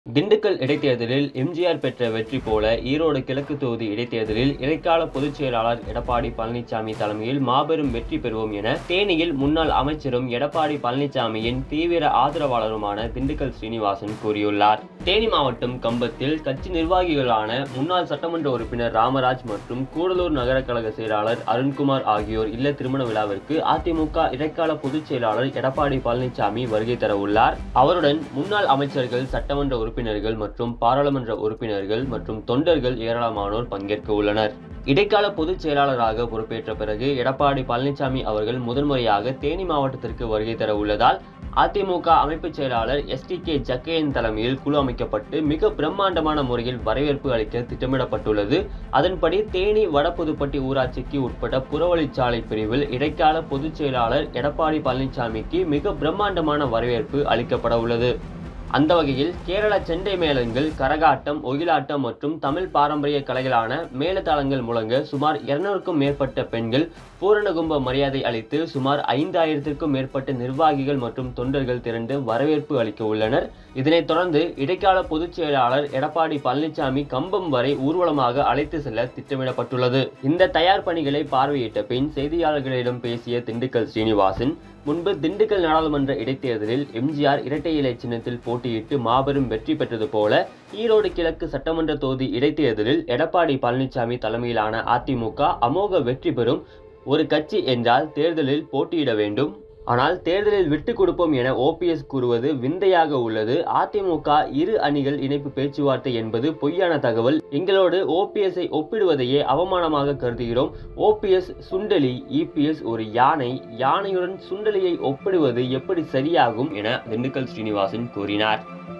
திண்டுக்கல் இடைத்தேர்தலில் எம்ஜிஆர் பெற்ற வெற்றி போல ஈரோடு கிழக்கு தொகுதி இடைத்தேர்தலில் இடைக்கால பொதுச் செயலாளர் எடப்பாடி பழனிசாமி தலைமையில் மாபெரும் வெற்றி பெறுவோம் என தேனியில் முன்னாள் அமைச்சரும் எடப்பாடி பழனிசாமியின் தீவிர ஆதரவாளருமான திண்டுக்கல் ஸ்ரீனிவாசன் கூறியுள்ளார் தேனி மாவட்டம் கம்பத்தில் கட்சி நிர்வாகிகளான முன்னாள் சட்டமன்ற உறுப்பினர் ராமராஜ் மற்றும் கூடலூர் நகர கழக செயலாளர் அருண்குமார் ஆகியோர் இல்ல திருமண விழாவிற்கு அதிமுக இடைக்கால பொதுச் செயலாளர் எடப்பாடி பழனிசாமி வருகை தர உள்ளார் அவருடன் முன்னாள் அமைச்சர்கள் சட்டமன்ற உறுப்பினர்கள் மற்றும் பாராளுமன்ற உறுப்பினர்கள் மற்றும் தொண்டர்கள் ஏராளமானோர் பங்கேற்க உள்ளனர் இடைக்கால பொதுச் செயலாளராக பொறுப்பேற்ற பிறகு எடப்பாடி பழனிசாமி அவர்கள் முதன்முறையாக தேனி மாவட்டத்திற்கு வருகை தர உள்ளதால் அதிமுக அமைப்பு செயலாளர் எஸ் டி கே ஜக்கையன் தலைமையில் குழு அமைக்கப்பட்டு மிக பிரம்மாண்டமான முறையில் வரவேற்பு அளிக்க திட்டமிடப்பட்டுள்ளது அதன்படி தேனி வடபுதுப்பட்டி ஊராட்சிக்கு உட்பட்ட புறவழிச்சாலை பிரிவில் இடைக்கால பொதுச் செயலாளர் எடப்பாடி பழனிசாமிக்கு மிக பிரம்மாண்டமான வரவேற்பு அளிக்கப்பட உள்ளது அந்த வகையில் கேரள செண்டை மேளங்கள் கரகாட்டம் ஒயிலாட்டம் மற்றும் தமிழ் பாரம்பரிய கலைகளான மேலதாளங்கள் முழங்க சுமார் இருநூறுக்கும் மேற்பட்ட பெண்கள் பூரணகும்ப மரியாதை அளித்து சுமார் ஐந்தாயிரத்திற்கும் மேற்பட்ட நிர்வாகிகள் மற்றும் தொண்டர்கள் திரண்டு வரவேற்பு அளிக்க உள்ளனர் இதனைத் தொடர்ந்து இடைக்கால பொதுச் செயலாளர் எடப்பாடி பழனிசாமி கம்பம் வரை ஊர்வலமாக அழைத்து செல்ல திட்டமிடப்பட்டுள்ளது இந்த தயார் பணிகளை பார்வையிட்ட பின் செய்தியாளர்களிடம் பேசிய திண்டுக்கல் ஸ்ரீனிவாசன் முன்பு திண்டுக்கல் நாடாளுமன்ற இடைத்தேர்தலில் எம்ஜிஆர் இரட்டை இலை சின்னத்தில் போட்டியிட்டு மாபெரும் வெற்றி பெற்றது போல ஈரோடு கிழக்கு சட்டமன்ற தொகுதி இடைத்தேர்தலில் எடப்பாடி பழனிசாமி தலைமையிலான அதிமுக அமோக வெற்றி பெறும் ஒரு கட்சி என்றால் தேர்தலில் போட்டியிட வேண்டும் ஆனால் தேர்தலில் விட்டு கொடுப்போம் என ஓபிஎஸ் கூறுவது விந்தையாக உள்ளது அதிமுக இரு அணிகள் இணைப்பு பேச்சுவார்த்தை என்பது பொய்யான தகவல் எங்களோடு ஓபிஎஸ்ஐ ஒப்பிடுவதையே அவமானமாக கருதுகிறோம் ஓபிஎஸ் சுண்டலி இபிஎஸ் ஒரு யானை யானையுடன் சுண்டலியை ஒப்பிடுவது எப்படி சரியாகும் என திண்டுக்கல் ஸ்ரீனிவாசன் கூறினார்